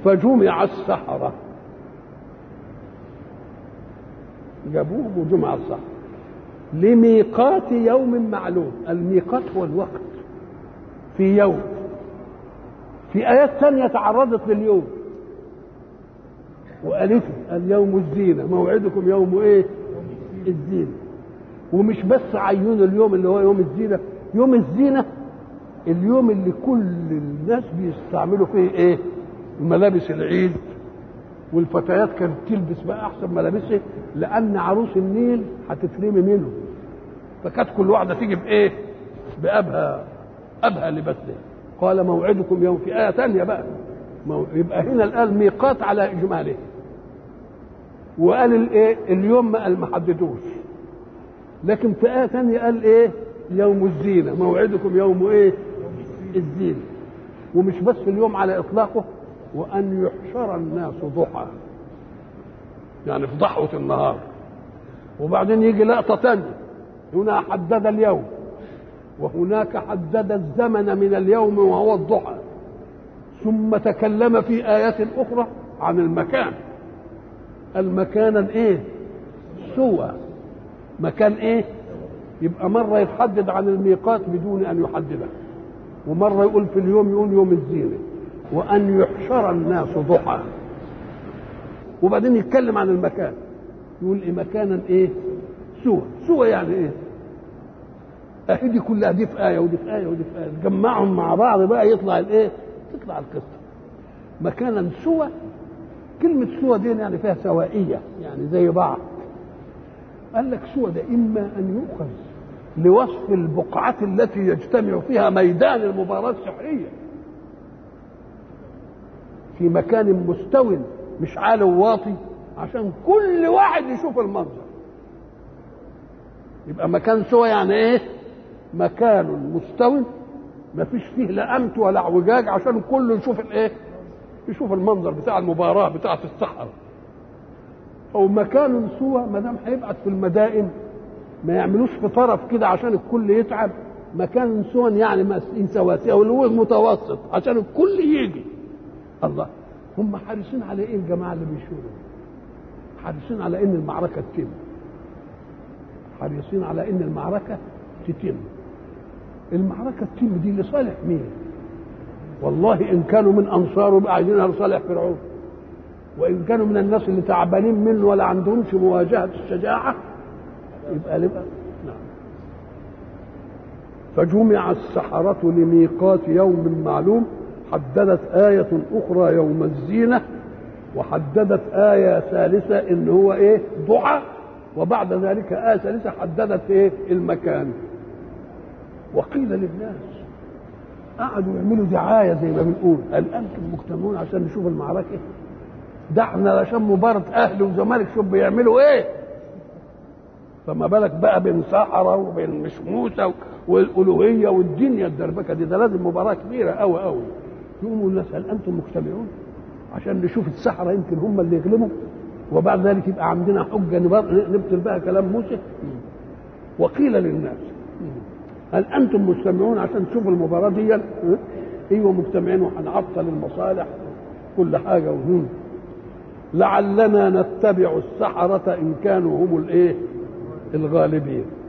فجمع السحرة جابوهم وجمع السحرة لميقات يوم معلوم الميقات هو الوقت في يوم في آيات ثانية تعرضت لليوم وقالت اليوم الزينة موعدكم يوم ايه الزينة ومش بس عيون اليوم اللي هو يوم الزينة يوم الزينة اليوم اللي كل الناس بيستعملوا فيه ايه ملابس العيد والفتيات كانت تلبس بقى احسن ملابسها لان عروس النيل هتترمي منه فكانت كل واحده تيجي بايه بابها ابهى لبسها قال موعدكم يوم في ايه ثانيه بقى يبقى هنا قال ميقات على اجماله وقال الايه اليوم ما قال ما حددوش لكن في ايه ثانيه قال ايه يوم الزينه موعدكم يوم ايه الزينه ومش بس اليوم على اطلاقه وان يحشر الناس ضحى يعني في ضحوه النهار وبعدين يجي لقطه ثانيه هنا حدد اليوم وهناك حدد الزمن من اليوم وهو الضحى ثم تكلم في آيات أخرى عن المكان المكان الايه سوى مكان ايه يبقى مرة يتحدد عن الميقات بدون أن يحدده ومرة يقول في اليوم يقول يوم الزينة وأن يحشر الناس ضحى وبعدين يتكلم عن المكان يقول إيه مكانا ايه سوى سوى يعني ايه اهي دي كلها دي في آية ودي في آية ودي في آية تجمعهم مع بعض بقى يطلع الايه تطلع القصة مكانا سوى كلمة سوى دي يعني فيها سوائية يعني زي بعض قال لك سوى ده إما أن يؤخذ لوصف البقعة التي يجتمع فيها ميدان المباراة السحرية في مكان مستو مش عالي وواطي عشان كل واحد يشوف المنظر يبقى مكان سوى يعني ايه مكان مستوي ما فيش فيه لا امت ولا اعوجاج عشان كله يشوف الايه يشوف المنظر بتاع المباراه بتاعه الصحراء او مكان سوى ما دام هيبعت في المدائن ما يعملوش في طرف كده عشان الكل يتعب مكان سوى يعني سواسية او اللي هو متوسط عشان الكل يجي الله هم حريصين على ايه الجماعه اللي بيشوروا حريصين على ان المعركه تتم حريصين على ان المعركه تتم المعركه تتم دي لصالح مين والله ان كانوا من انصاره يبقى عايزينها لصالح فرعون وان كانوا من الناس اللي تعبانين منه ولا عندهمش مواجهه الشجاعه يبقى يبقى نعم فجمع السحرة لميقات يوم معلوم حددت آية أخرى يوم الزينة وحددت آية ثالثة إن هو إيه ضحى وبعد ذلك آية ثالثة حددت إيه المكان وقيل للناس قعدوا يعملوا دعاية زي ما بنقول هل أنتم مجتمعون عشان نشوف المعركة ده احنا عشان مباراة أهلي وزمالك شوف بيعملوا إيه فما بالك بقى بين سحرة وبين مشموسة والألوهية والدنيا الدربكة دي ده لازم مباراة كبيرة أوي أوي يقوموا الناس هل أنتم مجتمعون عشان نشوف السحرة يمكن هم اللي يغلبوا وبعد ذلك يبقى عندنا حجة نبطل بها كلام موسى وقيل للناس هل أنتم مجتمعون عشان تشوفوا المباراة دي أيوة مجتمعين وهنعطل المصالح كل حاجة وهم لعلنا نتبع السحرة إن كانوا هم الإيه الغالبين